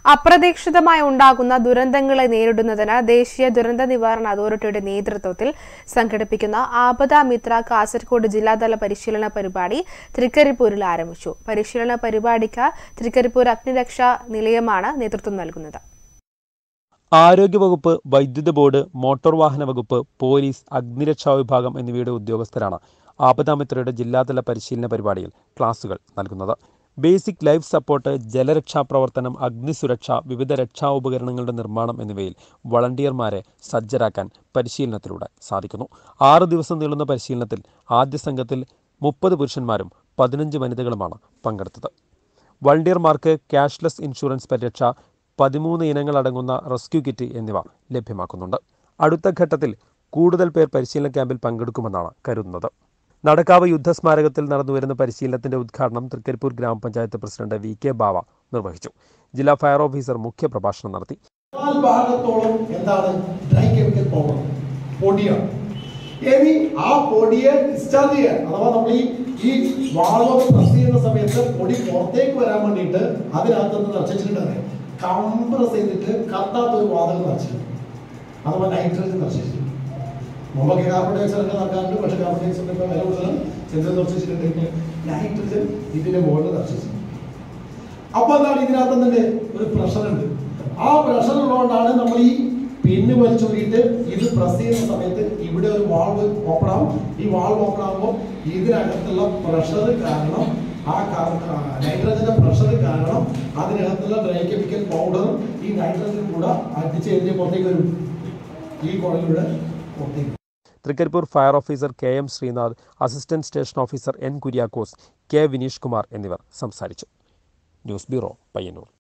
അപ്രതീക്ഷിതമായി ഉണ്ടാകുന്ന ദുരന്തങ്ങളെ നേരിടുന്നതിന് ദേശീയ ദുരന്ത നിവാരണ അതോറിറ്റിയുടെ നേതൃത്വത്തിൽ സംഘടിപ്പിക്കുന്ന ആപദ മിത്ര കാസർഗോഡ് ജില്ലാതല പരിശീലന പരിപാടി തൃക്കരിപ്പൂരിൽ ആരംഭിച്ചു പരിശീലന പരിപാടിക്ക് തൃക്കരിപ്പൂർ അഗ്നിരക്ഷാ നിലയമാണ് നേതൃത്വം നൽകുന്നത് ആരോഗ്യവകുപ്പ് വൈദ്യുത ബോർഡ് മോട്ടോർ വാഹന വകുപ്പ് പോലീസ് അഗ്നിരക്ഷാ വിഭാഗം എന്നിവയുടെ ഉദ്യോഗസ്ഥരാണ് ആപദാമിത്രയുടെ ജില്ലാതല പരിശീലന പരിപാടിയിൽ ക്ലാസുകൾ നൽകുന്നത് ബേസിക് ലൈഫ് സപ്പോർട്ട് ജലരക്ഷാ പ്രവർത്തനം അഗ്നിസുരക്ഷ വിവിധ രക്ഷാ ഉപകരണങ്ങളുടെ നിർമ്മാണം എന്നിവയിൽ വളണ്ടിയർമാരെ സജ്ജരാക്കാൻ പരിശീലനത്തിലൂടെ സാധിക്കുന്നു ആറ് ദിവസം നീളുന്ന പരിശീലനത്തിൽ ആദ്യ സംഘത്തിൽ മുപ്പത് പുരുഷന്മാരും പതിനഞ്ച് വനിതകളുമാണ് പങ്കെടുത്തത് വളണ്ടിയർമാർക്ക് ക്യാഷ്ലെസ് ഇൻഷുറൻസ് പരിരക്ഷ പതിമൂന്ന് ഇനങ്ങൾ അടങ്ങുന്ന റെസ്ക്യൂ കിറ്റ് എന്നിവ ലഭ്യമാക്കുന്നുണ്ട് അടുത്ത ഘട്ടത്തിൽ കൂടുതൽ പേർ പരിശീലന ക്യാമ്പിൽ പങ്കെടുക്കുമെന്നാണ് കരുതുന്നത് നടക്കാവ് യുദ്ധസ്മാരകത്തിൽ നടന്നുവരുന്ന പരിശീലനത്തിന്റെ ഉദ്ഘാടനം തൃക്കരിപ്പൂർ ഗ്രാമപഞ്ചായത്ത് പ്രസിഡന്റ് വി കെ ബാവ നിർവഹിച്ചു ജില്ലാ ഫയർ ഓഫീസർ മുഖ്യപ്രഭാഷണം നടത്തി കാൽ ഭാഗത്തോളം എന്താണ് ഡ്രൈ കെമിക്കൽ പൗഡർ പൊടിയാണ് ഇനി ആ പൊടിയെ ഡിസ്ചാർജ് ചെയ്യാൻ അഥവാ നമ്മൾ ഈ ഈ വാൾവ് പ്രസ് ചെയ്യുന്ന സമയത്ത് പൊടി പുറത്തേക്ക് വരാൻ വേണ്ടിയിട്ട് അതിനകത്തുനിന്ന് നിറച്ചിട്ടുണ്ടാകും കംപ്രസ് ചെയ്തിട്ട് കത്താത്ത ഒരു വാതകം നിറച്ചിട്ടുണ്ട് അഥവാ നൈട്രജൻ നിറച്ചിട്ടുണ്ട് മുമ്പൊക്കെ കാർബൺ ഡയോക്സൈഡ് ഒക്കെ നടക്കാറുണ്ട് പക്ഷേ കാർബൺ ഡയോക്സൈഡ് ഇപ്പം വില കൂടുതലാണ് എന്ത് നിറച്ചിട്ടുണ്ടെങ്കിൽ നൈട്രജൻ ഇതിന്റെ മുകളിൽ നിറച്ചിട്ടുണ്ട് അപ്പൊ എന്താണ് ഇതിനകത്ത് തന്നെ ഒരു പ്രഷർ ഉണ്ട് ആ പ്രഷർ ഉള്ളതുകൊണ്ടാണ് നമ്മൾ ഈ പിന്ന് വലിച്ചൂരിയിട്ട് ഇത് പ്രസ് ചെയ്യുന്ന സമയത്ത് ഇവിടെ ഒരു വാൾവ് ഓപ്പൺ ആവും ഈ വാൾവ് ഓപ്പൺ ആകുമ്പോൾ ഇതിനകത്തുള്ള പ്രഷർ കാരണം ആ നൈട്രജന്റെ പ്രഷർ കാരണം അതിനകത്തുള്ള ഡ്രൈ കെമിക്കൽ പൗഡറും ഈ നൈട്രജനും കൂടെ അടിച്ച് എഴുതിയ പുറത്തേക്ക് വരും ഈ കുഴലിലൂടെ പുറത്തേക്ക് Trikaripur fire officer K M Sreenath assistant station officer N Kuriakose K Vineesh Kumar എന്നിവർ സംസാരിച്ചു ന്യൂസ് ബ്യൂറോ പയ്യന്നൂർ